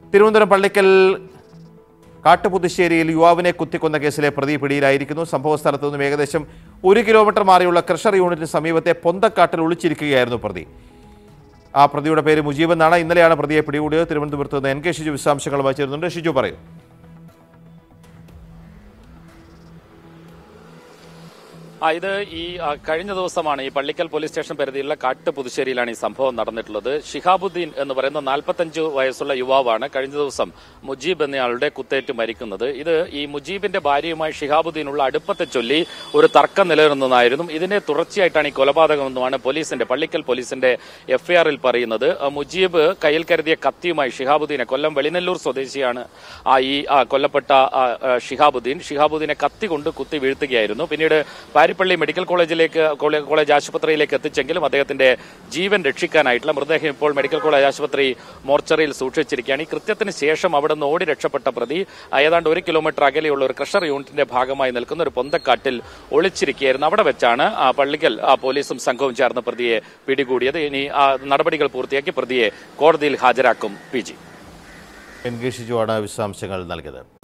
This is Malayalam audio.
തിരുവനന്തപുരം പള്ളിക്കൽ കാട്ടുപുതുശ്ശേരിയിൽ യുവാവിനെ കുത്തിക്കൊന്ന കേസിലെ പ്രതി പിടിയിലായിരിക്കുന്നു സംഭവ സ്ഥലത്തു നിന്നും ഏകദേശം ഒരു കിലോമീറ്റർ മാറിയുള്ള ക്രഷർ യൂണിറ്റിന് സമീപത്തെ പൊന്തക്കാട്ടിൽ ഒളിച്ചിരിക്കുകയായിരുന്നു പ്രതി ആ പ്രതിയുടെ പേര് മുജീബ് എന്നാണ് ഇന്നലെയാണ് പ്രതിയെ പിടികൂടിയത് തിരുവനന്തപുരത്ത് നിന്ന് എൻ കെ ഷിജു വിശദാംശങ്ങളുമായി ചേരുന്നുണ്ട് ഷിജു പറയൂ ആ ഇത് ഈ ആ, കഴിഞ്ഞ ദിവസമാണ് ഈ പള്ളിക്കൽ പോലീസ് സ്റ്റേഷൻ പരിധിയിലുള്ള കാട്ട് പുതുശ്ശേരിയിലാണ് ഈ സംഭവം നടന്നിട്ടുള്ളത് ഷിഹാബുദ്ദീൻ എന്ന് പറയുന്ന നാൽപ്പത്തഞ്ച് വയസ്സുള്ള യുവാവാണ് കഴിഞ്ഞ ദിവസം മുജീബ് എന്നയാളുടെ കുത്തേറ്റ് മരിക്കുന്നത് ഇത് ഈ മുജീബിന്റെ ഭാര്യയുമായി ഷിഹാബുദ്ദീനുള്ള അടുപ്പത്തെ ചൊല്ലി ഒരു തർക്കം നിലനിന്നതായിരുന്നു ഇതിനെ തുടർച്ചയായിട്ടാണ് ഈ കൊലപാതകമെന്നുമാണ് പോലീസിന്റെ പള്ളിക്കൽ പോലീസിന്റെ എഫ്ഐആറിൽ പറയുന്നത് ആ, മുജീബ് കയ്യിൽ കരുതിയ കത്തിയുമായി ഷിഹാബുദ്ദീനെ കൊല്ലം വെളിനെല്ലൂർ സ്വദേശിയാണ് ആ ഈ ആ, കൊല്ലപ്പെട്ട ആ, ആ, ഷിഹാബുദ്ദീൻ ഷിഹാബുദ്ദീനെ കത്തി കൊണ്ട് കുത്തി വീഴ്ത്തുകയായിരുന്നു പിന്നീട് പാരിപ്പള്ളി മെഡിക്കൽ കോളേജിലേക്ക് കോളേ- കോളേജ് ആശുപത്രിയിലേക്ക് എത്തിച്ചെങ്കിലും അദ്ദേഹത്തിന്റെ ജീവൻ രക്ഷിക്കാനായിട്ടുള്ള മൃതദേഹം ഇപ്പോൾ മെഡിക്കൽ കോളേജ് ആശുപത്രി മോർച്ചറിയിൽ സൂക്ഷിച്ചിരിക്കുകയാണ് ഈ കൃത്യത്തിന് ശേഷം അവിടെ നിന്ന് ഓടി രക്ഷപ്പെട്ട പ്രതി ആ, ഏതാണ്ട് ഒരു കിലോമീറ്റർ അകലെയുള്ള ഒരു ക്രഷർ യൂണിറ്റിന്റെ ഭാഗമായി നിൽക്കുന്ന ഒരു പൊന്തക്കാട്ടിൽ ഒളിച്ചിരിക്കുകയായിരുന്നു അവിടെ വെച്ചാണ് ആ, പള്ളിക്കൽ ആ, പോലീസും സംഘവും ചേർന്ന് പ്രതിയെ പിടികൂടിയത് ഇനി ആ നടപടികൾ പൂർത്തിയാക്കി പ്രതിയെ കോടതിയിൽ ഹാജരാക്കും P G N K Shiju ആണ് വിശദാംശങ്ങൾ നൽകിയത്